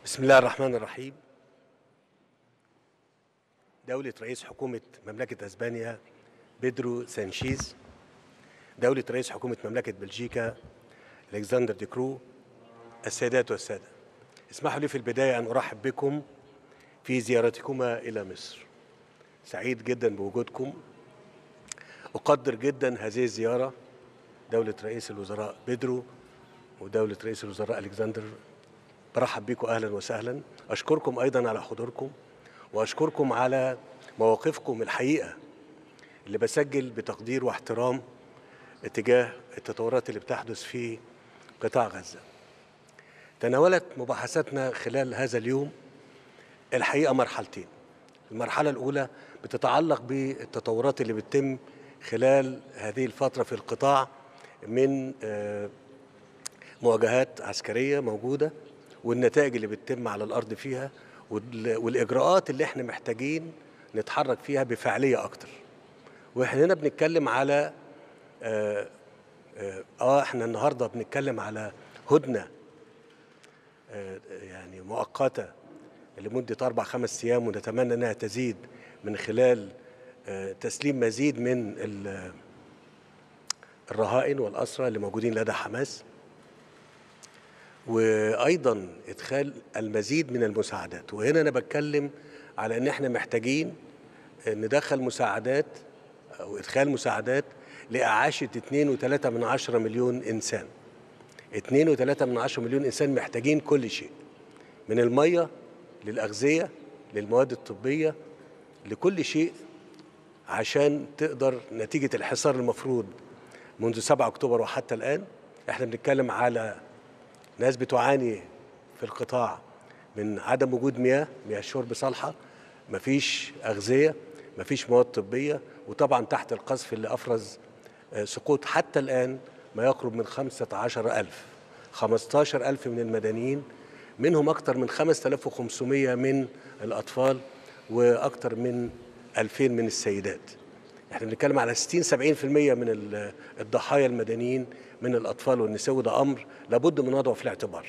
بسم الله الرحمن الرحيم دولة رئيس حكومة مملكة أسبانيا بيدرو سانشيز دولة رئيس حكومة مملكة بلجيكا الكسندر ديكرو السادات والسادة اسمحوا لي في البداية أن أرحب بكم في زيارتكما إلى مصر سعيد جدا بوجودكم أقدر جدا هذه الزيارة دولة رئيس الوزراء بيدرو ودولة رئيس الوزراء ألكسندر برحب بكم أهلا وسهلا أشكركم أيضا على حضوركم وأشكركم على مواقفكم الحقيقة اللي بسجل بتقدير واحترام اتجاه التطورات اللي بتحدث في قطاع غزة تناولت مباحثاتنا خلال هذا اليوم الحقيقة مرحلتين المرحلة الأولى بتتعلق بالتطورات اللي بتتم خلال هذه الفترة في القطاع من آه، مواجهات عسكرية موجودة والنتائج اللي بتتم على الأرض فيها وال- والإجراءات اللي احنا محتاجين نتحرك فيها بفعالية أكتر واحنا هنا بنتكلم على آه, آه, آه احنا النهاردة بنتكلم على هدنة آه يعني مؤقتة لمدة أربع خمس أيام ونتمنى أنها تزيد من خلال آه تسليم مزيد من ال- الرهائن والأسرى اللي موجودين لدى حماس وايضا ادخال المزيد من المساعدات وهنا انا بتكلم على ان احنا محتاجين ندخل مساعدات او ادخال مساعدات لاعاشه 2.3 من عشرة مليون انسان 2.3 من عشرة مليون انسان محتاجين كل شيء من الميه للاغذيه للمواد الطبيه لكل شيء عشان تقدر نتيجه الحصار المفروض منذ 7 اكتوبر وحتى الان احنا بنتكلم على ناس بتعاني في القطاع من عدم وجود مياه مياه شرب صالحة مفيش أغذية مفيش مواد طبية وطبعا تحت القذف اللي أفرز آه، سقوط حتى الآن ما يقرب من خمسة عشر ألف خمستاشر ألف من المدنيين منهم أكثر من 5500 من الأطفال وأكثر من 2000 من السيدات احنا بنتكلم على 60 70% من ال- الضحايا المدنيين من الاطفال والنساء وده امر لابد من وضعه في الاعتبار.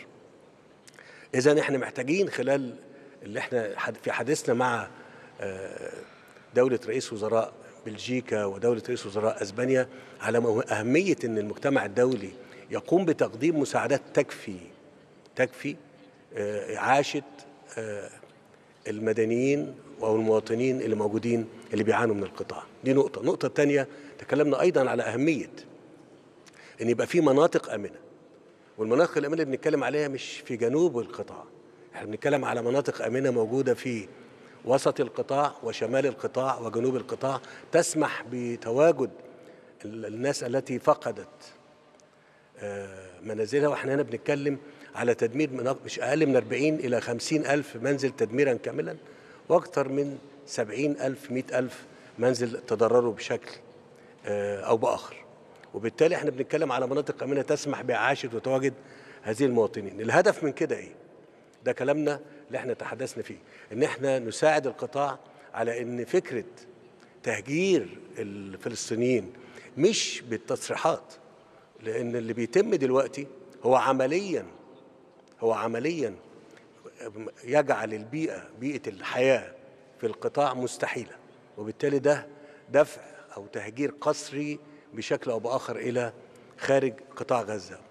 اذا احنا محتاجين خلال اللي احنا حد- في حديثنا مع آه، دوله رئيس وزراء بلجيكا ودوله رئيس وزراء اسبانيا على مه- اهميه ان المجتمع الدولي يقوم بتقديم مساعدات تكفي تكفي آه، اعاشه آه، المدنيين او المواطنين اللي موجودين اللي بيعانوا من القطاع دي نقطه النقطه الثانيه تكلمنا ايضا على اهميه ان يبقى في مناطق امنه والمناطق الامنه اللي بنتكلم عليها مش في جنوب القطاع احنا بنتكلم على مناطق امنه موجوده في وسط القطاع وشمال القطاع وجنوب القطاع تسمح بتواجد ال- الناس التي فقدت آه، منازلها واحنا هنا بنتكلم على تدمير من أك- مش اقل من 40 الى 50 الف منزل تدميرا كاملا واكثر من 70 الف 100 الف منزل تضرروا بشكل آه، او باخر وبالتالي احنا بنتكلم على مناطق امنه تسمح باعاشه وتواجد هذه المواطنين الهدف من كده ايه ده كلامنا اللي احنا تحدثنا فيه ان احنا نساعد القطاع على ان فكره تهجير الفلسطينيين مش بالتصريحات لان اللي بيتم دلوقتي هو عمليا هو عمليا يجعل البيئه بيئه الحياه في القطاع مستحيله وبالتالي ده دفع او تهجير قسري بشكل او باخر الى خارج قطاع غزه